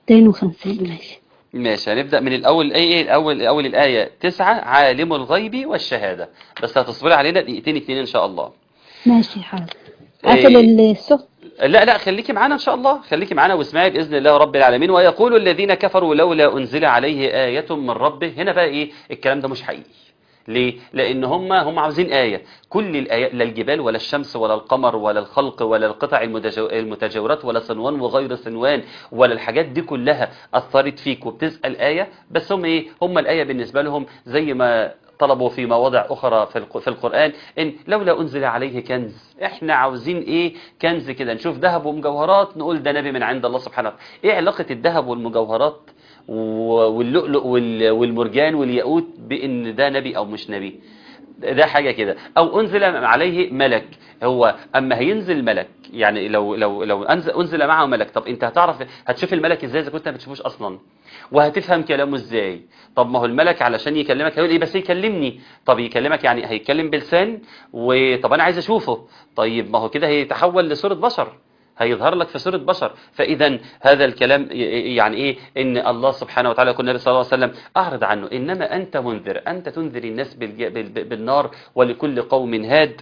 250 ماشي ماشي هنبدا من الاول ايه ايه الاول اول الايه تسعة عالم الغيب والشهاده بس هتصبري علينا دقيقتين اتنين ان شاء الله ماشي حاضر إيه. قافل الصوت لا لا خليكي معانا ان شاء الله خليكي معانا واسمعي باذن الله رب العالمين ويقول الذين كفروا لولا انزل عليه ايه من ربه هنا بقى ايه الكلام ده مش حقيقي ليه؟ لأن هم هم عاوزين آية كل الآيات لا الجبال ولا الشمس ولا القمر ولا الخلق ولا القطع المتجو- المتجاورات ولا صنوان وغير صنوان ولا الحاجات دي كلها أثرت فيك وبتسأل آية بس هم إيه؟ هم الآية بالنسبة لهم زي ما طلبوا في مواضع أخرى في الق- في القرآن إن لولا أنزل عليه كنز إحنا عاوزين إيه كنز كده نشوف ذهب ومجوهرات نقول ده نبي من عند الله سبحانه وتعالى إيه علاقة الذهب والمجوهرات و- واللؤلؤ وال- والمرجان والياقوت بان ده نبي او مش نبي ده حاجة كده او انزل عليه ملك هو اما هينزل ملك يعني لو لو لو انزل, أنزل معه ملك طب انت هتعرف هتشوف الملك ازاي اذا كنت ما بتشوفوش اصلا وهتفهم كلامه ازاي طب ما هو الملك علشان يكلمك هيقول ايه بس يكلمني طب يكلمك يعني هيتكلم بلسان وطب انا عايز اشوفه طيب ما هو كده هيتحول لصورة بشر هيظهر لك في صورة بشر فإذا هذا الكلام ي- يعني إيه إن الله سبحانه وتعالى يقول النبي صلى الله عليه وسلم أعرض عنه إنما أنت منذر أنت تنذر الناس بالج- بال- بالنار ولكل قوم هاد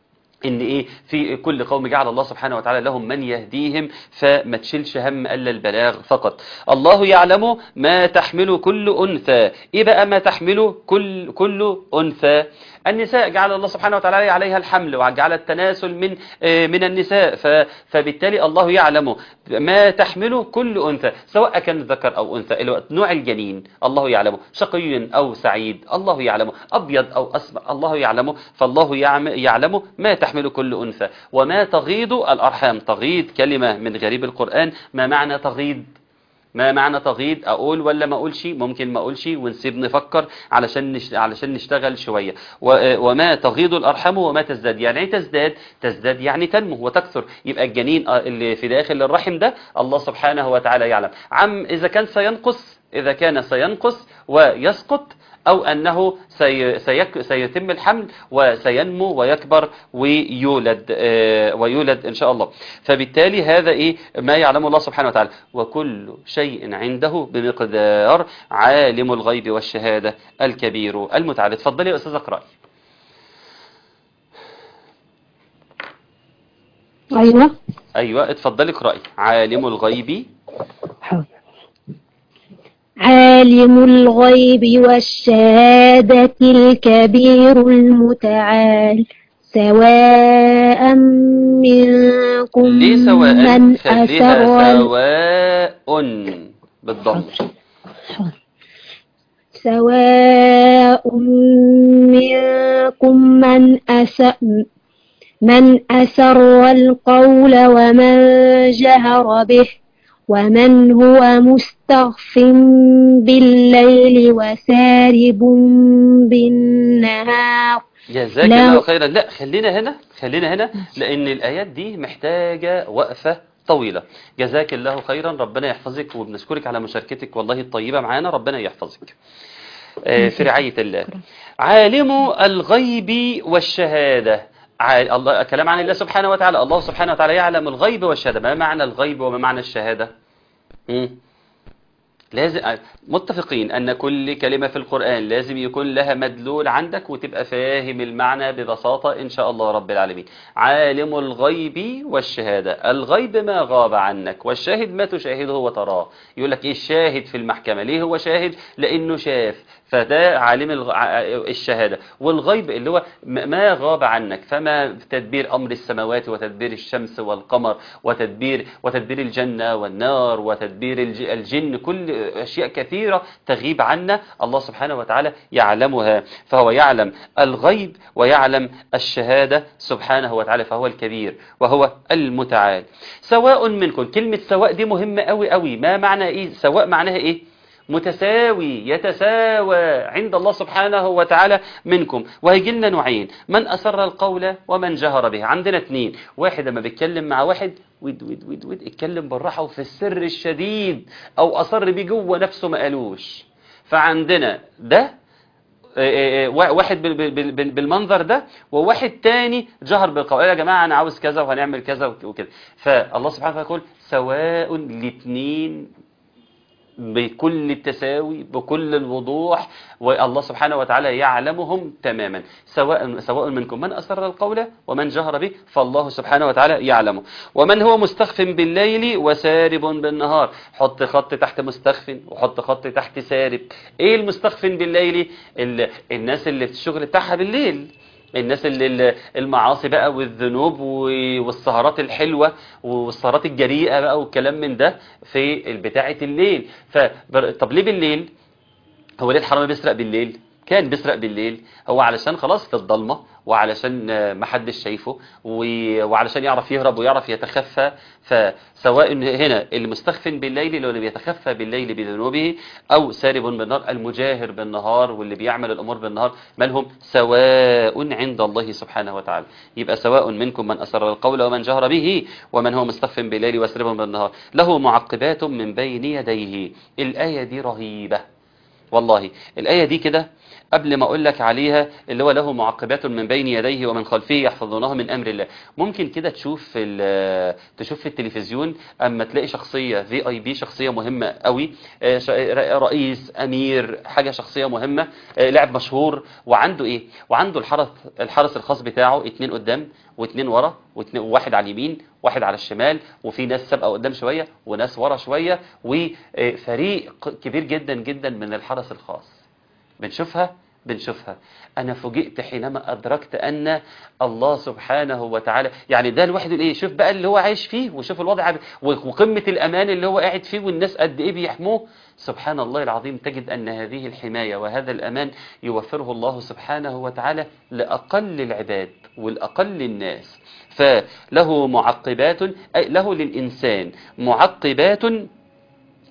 ان ايه في كل قوم جعل الله سبحانه وتعالى لهم من يهديهم فما تشيلش هم الا البلاغ فقط الله يعلم ما تحمل كل انثى ايه بقى ما تحمل كل كل انثى النساء جعل الله سبحانه وتعالى عليها الحمل وجعل التناسل من آه، من النساء ف- فبالتالي الله يعلم ما تحمل كل انثى سواء كان ذكر او انثى اللي هو نوع الجنين الله يعلمه شقي او سعيد الله يعلمه ابيض او اسمر الله يعلمه فالله يعم- يعلم ما تحمل كل انثى وما تغيض الارحام تغيض كلمه من غريب القران ما معنى تغيض ما معنى تغيض اقول ولا ما اقولش ممكن ما اقولش ونسيب نفكر علشان نش... علشان نشتغل شويه و... وما تغيض الارحام وما تزداد يعني ايه تزداد تزداد يعني تنمو وتكثر يبقى الجنين آه، اللي في داخل الرحم ده الله سبحانه وتعالى يعلم عم اذا كان سينقص اذا كان سينقص ويسقط أو أنه سي سيك سيتم الحمل وسينمو ويكبر ويولد آه، ويولد إن شاء الله فبالتالي هذا إيه ما يعلمه الله سبحانه وتعالى وكل شيء عنده بمقدار عالم الغيب والشهادة الكبير المتعال اتفضلي يا أستاذ اقرأي أيوة أيوة اتفضلي اقرأي عالم الغيب حاضر عالم الغيب والشهادة الكبير المتعال سواء منكم ليه سواء من خليها أسر سواء بالضم حاضر. سواء منكم من أسر من أسر القول ومن جهر به ومن هو مستخف بالليل وسارب بالنهار جزاك لا. الله خيرا لا خلينا هنا خلينا هنا لأن الآيات دي محتاجة وقفة طويلة جزاك الله خيرا ربنا يحفظك وبنشكرك على مشاركتك والله الطيبة معانا ربنا يحفظك آه، في رعاية الله عالم الغيب والشهادة عال- الله كلام عن الله سبحانه وتعالى الله سبحانه وتعالى يعلم الغيب والشهادة ما معنى الغيب وما معنى الشهادة مم. لازم متفقين أن كل كلمة في القرآن لازم يكون لها مدلول عندك وتبقى فاهم المعنى ببساطة إن شاء الله رب العالمين عالم الغيب والشهادة الغيب ما غاب عنك والشاهد ما تشاهده وتراه يقول لك إيه الشاهد في المحكمة ليه هو شاهد لأنه شاف فده عالم الغ- ع- الشهادة والغيب اللي هو م- ما غاب عنك فما تدبير أمر السماوات وتدبير الشمس والقمر وتدبير وتدبير الجنة والنار وتدبير الج- الجن كل أشياء كثيرة تغيب عنا الله سبحانه وتعالى يعلمها فهو يعلم الغيب ويعلم الشهادة سبحانه وتعالى فهو الكبير وهو المتعال سواء منكم كلمة سواء دي مهمة قوي قوي ما معنى إيه سواء معناها إيه متساوي يتساوى عند الله سبحانه وتعالى منكم وهيجي لنا نوعين من أسر القول ومن جهر به عندنا اثنين واحد لما بيتكلم مع واحد ود ود ود ود اتكلم بالراحة وفي السر الشديد أو أصر بيه جوه نفسه ما قالوش فعندنا ده آه، آه، واحد بال- بال- بال- بالمنظر ده وواحد تاني جهر بالقول يا جماعة أنا عاوز كذا وهنعمل كذا وكده فالله سبحانه وتعالى يقول سواء الاثنين بكل التساوي بكل الوضوح والله سبحانه وتعالى يعلمهم تماما سواء سواء منكم من أسر القول ومن جهر به فالله سبحانه وتعالى يعلمه ومن هو مستخف بالليل وسارب بالنهار حط خط تحت مستخف وحط خط تحت سارب ايه المستخف بالليل ال- الناس اللي في الشغل بتاعها بالليل الناس اللي ال- المعاصي بقى والذنوب و- والسهرات الحلوة والسهرات الجريئة بقى والكلام من ده في بتاعة الليل فبر... طب ليه بالليل هو ليه الحرامي بيسرق بالليل كان بيسرق بالليل هو علشان خلاص في الضلمة وعلشان آه، محدش شايفه و- وعلشان يعرف يهرب ويعرف يتخفى فسواء هنا المستخف بالليل اللي هو اللي بيتخفى بالليل بذنوبه أو سارب بالنهار المجاهر بالنهار واللي بيعمل الأمور بالنهار مالهم سواء عند الله سبحانه وتعالى يبقى سواء منكم من أسر القول ومن جهر به ومن هو مستخف بالليل وسارب بالنهار له معقبات من بين يديه الآية دي رهيبة والله الآية دي كده قبل ما أقول لك عليها اللي هو له معقبات من بين يديه ومن خلفه يحفظونه من أمر الله ممكن كده تشوف في ال- تشوف في التلفزيون أما تلاقي شخصية في اي بي شخصية مهمة قوي آه، ش- رئيس أمير حاجة شخصية مهمة آه، لاعب مشهور وعنده إيه وعنده الحرس الحرس الخاص بتاعه اتنين قدام واتنين ورا واتنين وواحد على اليمين واحد على الشمال وفي ناس سابقه قدام شوية وناس ورا شوية وفريق كبير جدا جدا من الحرس الخاص بنشوفها بنشوفها أنا فوجئت حينما أدركت أن الله سبحانه وتعالى يعني ده الواحد يقول إيه شوف بقى اللي هو عايش فيه وشوف الوضع وقمة الأمان اللي هو قاعد فيه والناس قد إيه بيحموه سبحان الله العظيم تجد أن هذه الحماية وهذا الأمان يوفره الله سبحانه وتعالى لأقل العباد والأقل الناس فله معقبات أي له للإنسان معقبات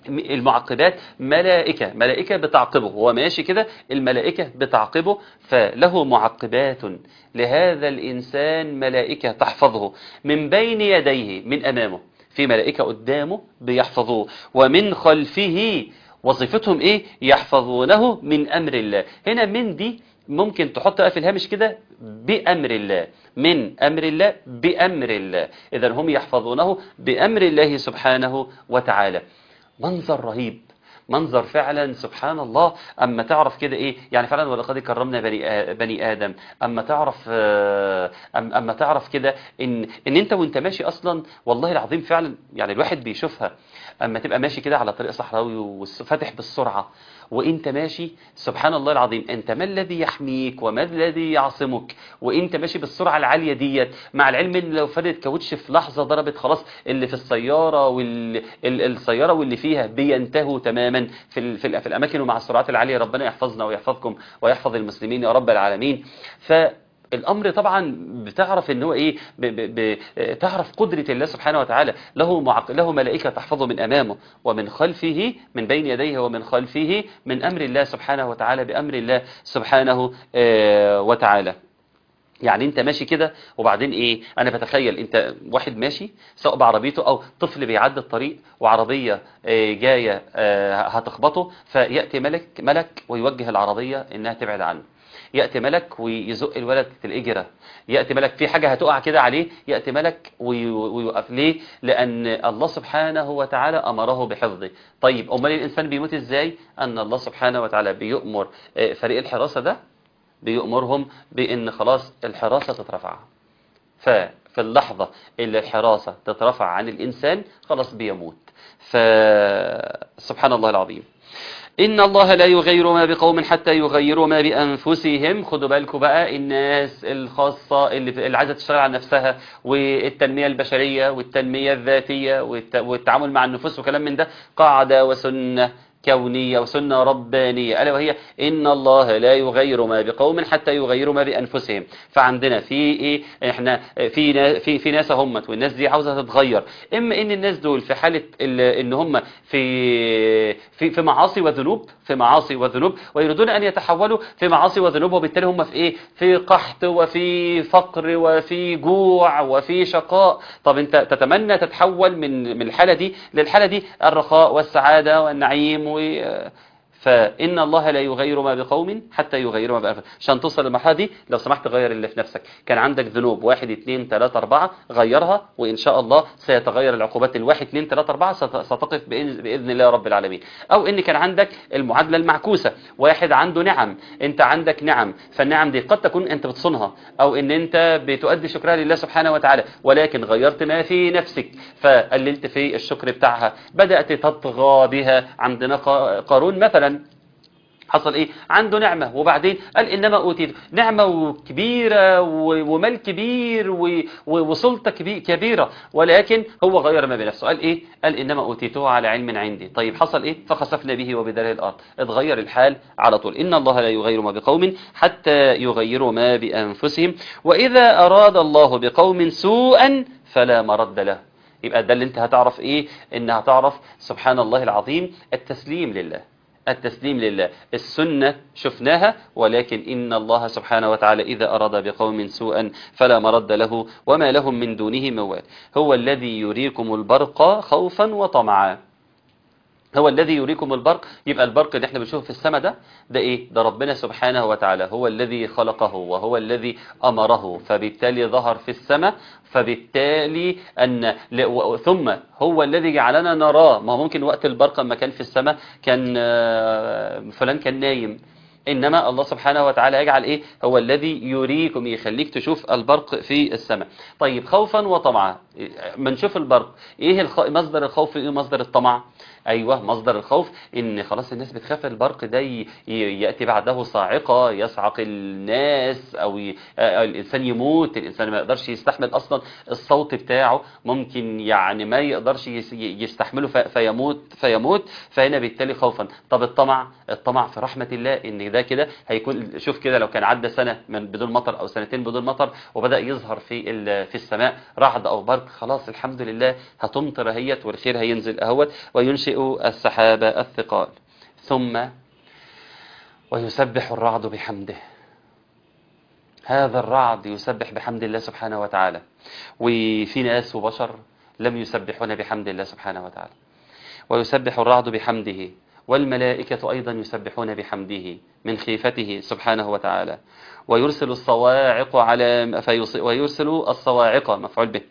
المعقبات ملائكة ملائكة بتعقبه هو ماشي كده الملائكة بتعقبه فله معقبات لهذا الإنسان ملائكة تحفظه من بين يديه من أمامه في ملائكة قدامه بيحفظوه ومن خلفه وظيفتهم ايه يحفظونه من امر الله هنا من دي ممكن تحط بقى في الهامش كده بأمر الله من أمر الله بأمر الله إذا هم يحفظونه بأمر الله سبحانه وتعالى منظر رهيب منظر فعلا سبحان الله اما تعرف كده ايه يعني فعلا ولقد كرمنا بني آ- بني ادم اما تعرف آه، أم- اما تعرف كده ان ان انت وانت ماشي اصلا والله العظيم فعلا يعني الواحد بيشوفها اما تبقى ماشي كده على طريق صحراوي وفاتح بالسرعه وانت ماشي سبحان الله العظيم انت ما الذي يحميك وما الذي يعصمك وانت ماشي بالسرعه العاليه ديت مع العلم ان لو فردت كاوتش في لحظه ضربت خلاص اللي في السياره والسياره واللي فيها بينتهوا تماما في ال- في, ال- في الاماكن ومع السرعات العاليه ربنا يحفظنا ويحفظكم ويحفظ المسلمين يا رب العالمين ف الامر طبعا بتعرف ان هو ايه ب ب ب تعرف قدره الله سبحانه وتعالى له معق... له ملائكه تحفظه من امامه ومن خلفه من بين يديه ومن خلفه من امر الله سبحانه وتعالى بامر الله سبحانه آه، وتعالى يعني انت ماشي كده وبعدين ايه انا بتخيل انت واحد ماشي سواء بعربيته او طفل بيعدي الطريق وعربيه آه، جايه آه، هتخبطه فياتي ملك ملك ويوجه العربيه انها تبعد عنه ياتي ملك ويزق الولد تلاقيه جرى ياتي ملك في حاجه هتقع كده عليه ياتي ملك وي- ويوقف ليه لان الله سبحانه وتعالى امره بحفظه طيب امال الانسان بيموت ازاي ان الله سبحانه وتعالى بيؤمر آه، فريق الحراسه ده بيأمرهم بأن خلاص الحراسة تترفع ففي اللحظة اللي الحراسة تترفع عن الإنسان خلاص بيموت فسبحان الله العظيم إن الله لا يغير ما بقوم حتى يغيروا ما بأنفسهم خدوا بالكم بقى الناس الخاصة اللي اللي عايزة تشتغل على نفسها والتنمية البشرية والتنمية الذاتية والت- والتعامل مع النفوس وكلام من ده قاعدة وسنة كونية وسنة ربانية ألا وهي إن الله لا يغير ما بقوم حتى يغيروا ما بأنفسهم فعندنا في إيه إحنا في نا- في في ناس همت والناس دي عاوزة تتغير إما إن الناس دول في حالة ال- إن هم في في في معاصي وذنوب في معاصي وذنوب ويريدون أن يتحولوا في معاصي وذنوب وبالتالي هم في إيه في قحط وفي فقر وفي جوع وفي شقاء طب أنت تتمنى تتحول من من الحالة دي للحالة دي الرخاء والسعادة والنعيم و فإن الله لا يغير ما بقوم حتى يغيروا ما بأنفسهم عشان توصل للمرحلة دي لو سمحت غير اللي في نفسك كان عندك ذنوب واحد اتنين تلاتة أربعة غيرها وإن شاء الله سيتغير العقوبات الواحد اتنين تلاتة أربعة ست- ستقف بإذن, بإذن الله رب العالمين أو إن كان عندك المعادلة المعكوسة واحد عنده نعم أنت عندك نعم فالنعم دي قد تكون أنت بتصونها أو إن أنت بتؤدي شكرها لله سبحانه وتعالى ولكن غيرت ما في نفسك فقللت في الشكر بتاعها بدأت تطغى بها عندنا قا- قارون مثلا حصل ايه عنده نعمة وبعدين قال انما اوتيت نعمة كبيرة و- ومال كبير و- و- وسلطة كبي- كبيرة ولكن هو غير ما بنفسه قال ايه قال انما اوتيته على علم عندي طيب حصل ايه فخسفنا به وبداره الارض اتغير الحال على طول ان الله لا يغير ما بقوم حتى يغيروا ما بانفسهم واذا اراد الله بقوم سوءا فلا مرد له يبقى ده اللي انت هتعرف ايه ان هتعرف سبحان الله العظيم التسليم لله التسليم لله السنة شفناها ولكن إن الله سبحانه وتعالى إذا أراد بقوم سوءا فلا مرد له وما لهم من دونه موال هو الذي يريكم البرق خوفا وطمعا هو الذي يريكم البرق يبقى البرق اللي احنا بنشوفه في السماء ده ده ايه ده ربنا سبحانه وتعالى هو الذي خلقه وهو الذي امره فبالتالي ظهر في السماء فبالتالي ان ل- و- ثم هو الذي جعلنا نراه ما هو ممكن وقت البرق لما كان في السماء كان آه، فلان كان نايم انما الله سبحانه وتعالى يجعل ايه هو الذي يريكم يخليك تشوف البرق في السماء طيب خوفا وطمعا بنشوف البرق ايه الخ... مصدر الخوف ايه مصدر الطمع ايوه مصدر الخوف ان خلاص الناس بتخاف البرق ده ي... ي- ياتي بعده صاعقه يصعق الناس او ي... آه، الانسان يموت الانسان ما يقدرش يستحمل اصلا الصوت بتاعه ممكن يعني ما يقدرش يس... ي- يستحمله ف... فيموت فيموت فهنا بالتالي خوفا طب الطمع الطمع في رحمه الله ان ده كده هيكون شوف كده لو كان عدى سنه من بدون مطر او سنتين بدون مطر وبدا يظهر في ال... في السماء رعد او برق خلاص الحمد لله هتمطر اهيت والخير هينزل اهوت وينشئ ينشئ السحاب الثقال ثم ويسبح الرعد بحمده هذا الرعد يسبح بحمد الله سبحانه وتعالى وفي ناس وبشر لم يسبحون بحمد الله سبحانه وتعالى ويسبح الرعد بحمده والملائكة أيضا يسبحون بحمده من خيفته سبحانه وتعالى ويرسل الصواعق على فيص... ويرسل الصواعق مفعول به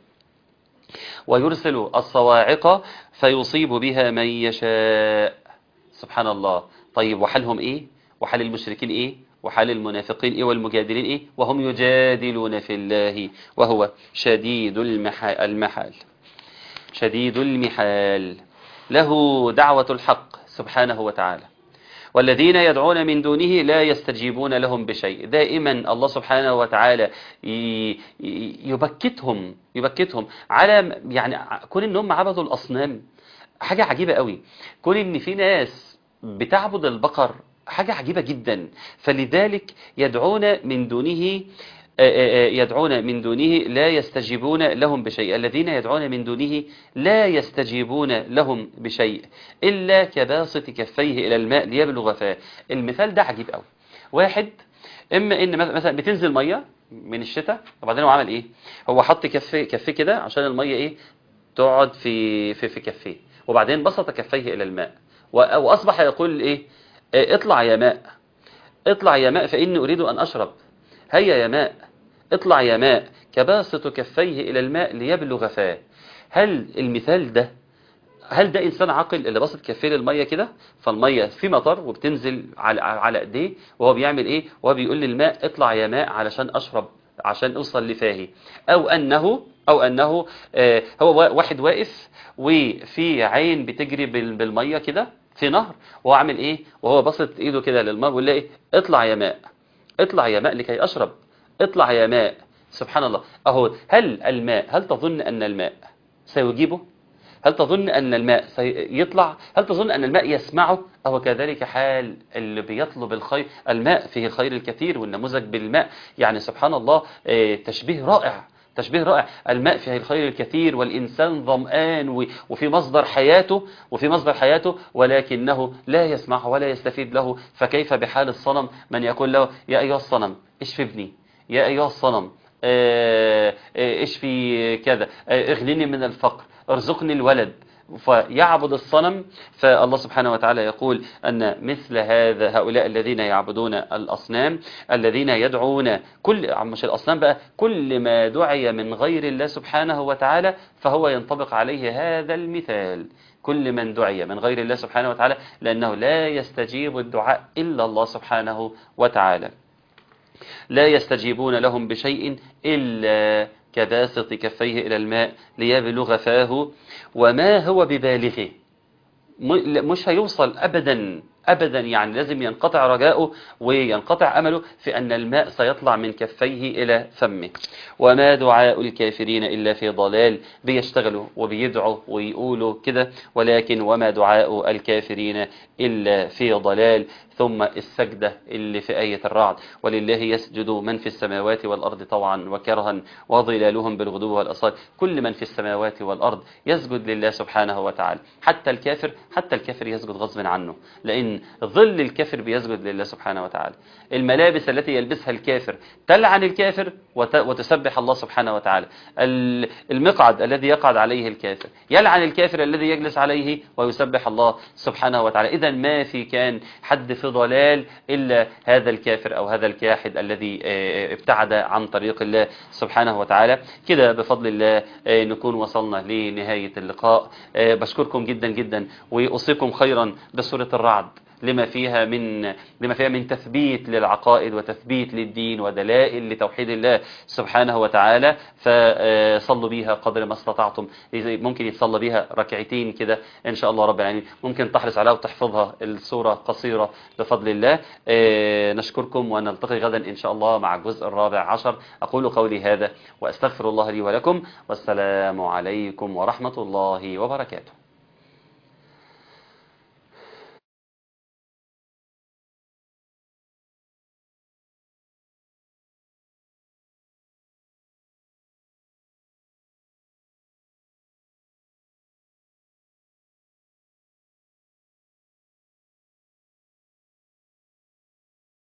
ويرسل الصواعق فيصيب بها من يشاء سبحان الله طيب وحالهم ايه وحال المشركين ايه وحال المنافقين ايه والمجادلين ايه وهم يجادلون في الله وهو شديد المحا- المحال شديد المحال له دعوة الحق سبحانه وتعالى والذين يدعون من دونه لا يستجيبون لهم بشيء دائما الله سبحانه وتعالى ي- ي- يبكتهم يبكتهم على يعني كون انهم عبدوا الاصنام حاجة عجيبة قوي كون ان في ناس بتعبد البقر حاجة عجيبة جدا فلذلك يدعون من دونه يدعون من دونه لا يستجيبون لهم بشيء الذين يدعون من دونه لا يستجيبون لهم بشيء إلا كباسط كفيه إلى الماء ليبلغ فاه المثال ده عجيب قوي واحد إما إن مثلا بتنزل مية من الشتاء وبعدين هو عمل إيه هو حط كفيه كفيه كده عشان المية إيه تقعد في في في كفيه وبعدين بسط كفيه إلى الماء و- وأصبح يقول إيه آه، اطلع يا ماء اطلع يا ماء فإني أريد أن أشرب هيا يا ماء اطلع يا ماء كباسط كفيه إلى الماء ليبلغ فاه هل المثال ده هل ده إنسان عاقل اللي باسط كفيه للمية كده فالمية في مطر وبتنزل على على ايديه وهو بيعمل إيه وهو بيقول للماء اطلع يا ماء علشان أشرب عشان أوصل لفاهي أو أنه أو أنه آه هو وا- واحد واقف وفي عين بتجري بال- بالمية كده في نهر وهو عامل إيه وهو باسط إيده كده للماء ويقول له إيه اطلع يا ماء اطلع يا ماء لكي أشرب اطلع يا ماء سبحان الله أهو هل الماء هل تظن أن الماء سيجيبه هل تظن أن الماء سيطلع هل تظن أن الماء يسمعه أو كذلك حال اللي بيطلب الخير الماء فيه الخير الكثير والنموذج بالماء يعني سبحان الله آه، تشبيه رائع تشبيه رائع الماء فيه الخير الكثير والإنسان ظمآن و- وفي مصدر حياته وفي مصدر حياته ولكنه لا يسمعه ولا يستفيد له فكيف بحال الصنم من يقول له يا أيها الصنم اشف ابني يا أيها الصنم آه، آه، اشفي كذا آه، اغنني من الفقر ارزقني الولد فيعبد الصنم فالله سبحانه وتعالى يقول أن مثل هذا هؤلاء الذين يعبدون الأصنام الذين يدعون كل مش الأصنام بقى كل ما دعي من غير الله سبحانه وتعالى فهو ينطبق عليه هذا المثال كل من دعي من غير الله سبحانه وتعالى لأنه لا يستجيب الدعاء إلا الله سبحانه وتعالى لا يستجيبون لهم بشيء إلا كباسط كفيه إلى الماء ليبلغ فاه وما هو ببالغه م- مش هيوصل أبدا أبدا يعني لازم ينقطع رجاؤه وينقطع أمله في أن الماء سيطلع من كفيه إلى فمه وما دعاء الكافرين إلا في ضلال بيشتغلوا وبيدعوا ويقولوا كده ولكن وما دعاء الكافرين إلا في ضلال ثم السجدة اللي في آية الرعد ولله يسجد من في السماوات والأرض طوعا وكرها وظلالهم بالغدو والأصال كل من في السماوات والأرض يسجد لله سبحانه وتعالى حتى الكافر حتى الكافر يسجد غصب عنه لأن ظل الكافر بيسجد لله سبحانه وتعالى الملابس التي يلبسها الكافر تلعن الكافر وت- وتسبح الله سبحانه وتعالى ال- المقعد الذي يقعد عليه الكافر يلعن الكافر الذي يجلس عليه ويسبح الله سبحانه وتعالى إذا ما في كان حد في ضلال إلا هذا الكافر أو هذا الكاحد الذي آه، ابتعد عن طريق الله سبحانه وتعالى كده بفضل الله آه، نكون وصلنا لنهاية اللقاء آه، بشكركم جدا جدا وأوصيكم خيرا بسورة الرعد لما فيها من لما فيها من تثبيت للعقائد وتثبيت للدين ودلائل لتوحيد الله سبحانه وتعالى فصلوا بيها قدر ما استطعتم ممكن يتصلى بيها ركعتين كده ان شاء الله رب العالمين ممكن تحرص عليها وتحفظها السورة قصيرة بفضل الله آه، نشكركم ونلتقي غدا ان شاء الله مع الجزء الرابع عشر اقول قولي هذا واستغفر الله لي ولكم والسلام عليكم ورحمة الله وبركاته